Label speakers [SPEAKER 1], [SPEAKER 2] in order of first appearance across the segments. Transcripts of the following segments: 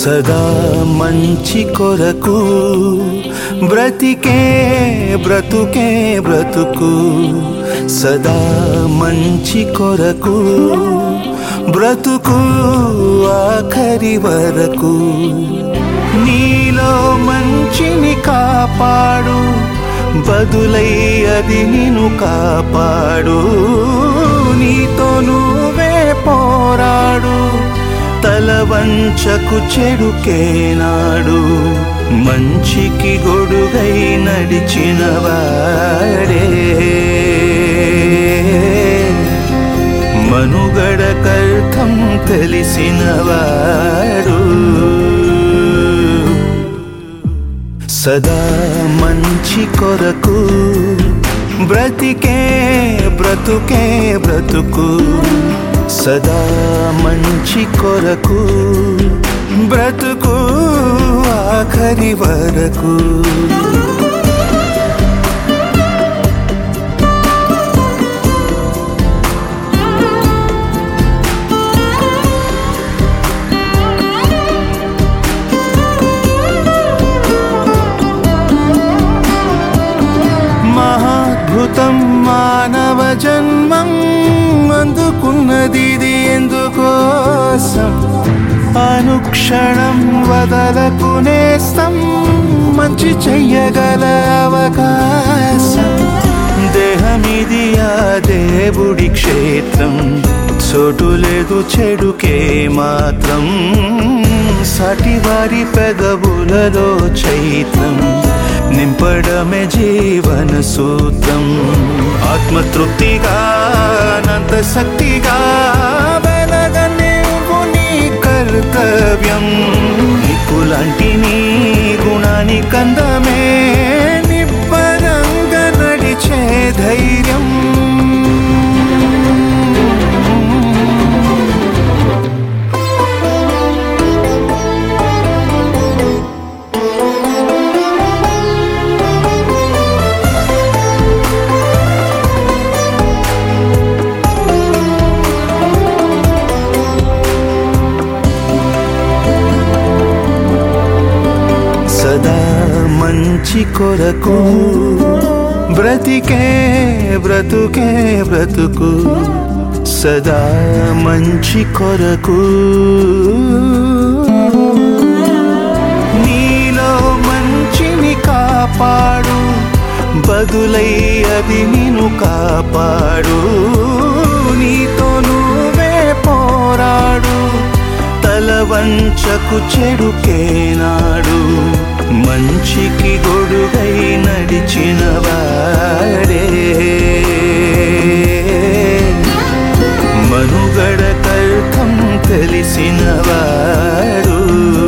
[SPEAKER 1] సదా మంచి కొరకు బ్రతికే బ్రతుకే బ్రతుకు సదా మంచి కొరకు బ్రతుకు ఆఖరి వరకు నీలో మంచిని కాపాడు బదులై అది నిన్ను కాపాడు నీతో నువ్వే పోరాడు తల వంచకు చెడుకేనాడు మంచికి గొడుగై నడిచిన వాడే మనుగడకర్థం తెలిసిన వాడు సదా మంచి కొరకు బ్రతికే బ్రతుకే బ్రతుకు సదా మంచి కొరకు బ్రతుకు ఆఖరి వరకు మహాద్భుతం మానవ జన్మం అందుకున్నది ఇది ఎందుకోసం అనుక్షణం వదలకు నేస్తం మంచి చెయ్యగల అవకాశం దేహమిది ఆ దేవుడి క్షేత్రం చోటు లేదు చెడుకే మాత్రం సాటివారి పెదవులలో చైత్రం నింపడమే జీవన సూత్రం ఆత్మతృప్తిగా అనంత శక్తిగా వెలగనివ్వు నీ కర్తవ్యం నిప్పులాంటి నీ గుణాని కందమే నిబ్బరంగా నడిచే ధైర్యం సదా మంచి కొరకు బ్రతికే బ్రతుకే బ్రతుకు సదా మంచి కొరకు నీలో మంచిని కాపాడు బదులై అది నిన్ను కాపాడు నీతో నువ్వే పోరాడు తల వంచకు చెడుకేనాడు మంచికి గొడుగై నడిచిన వాడే మనుగడకర్థం తెలిసిన వాడు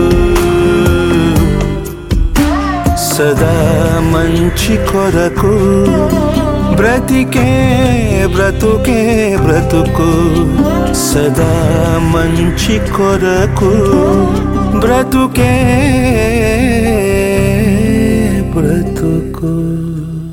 [SPEAKER 1] సదా మంచి కొరకు బ్రతికే బ్రతుకే బ్రతుకు సదా మంచి కొరకు బ్రతుకే బ్రతుకు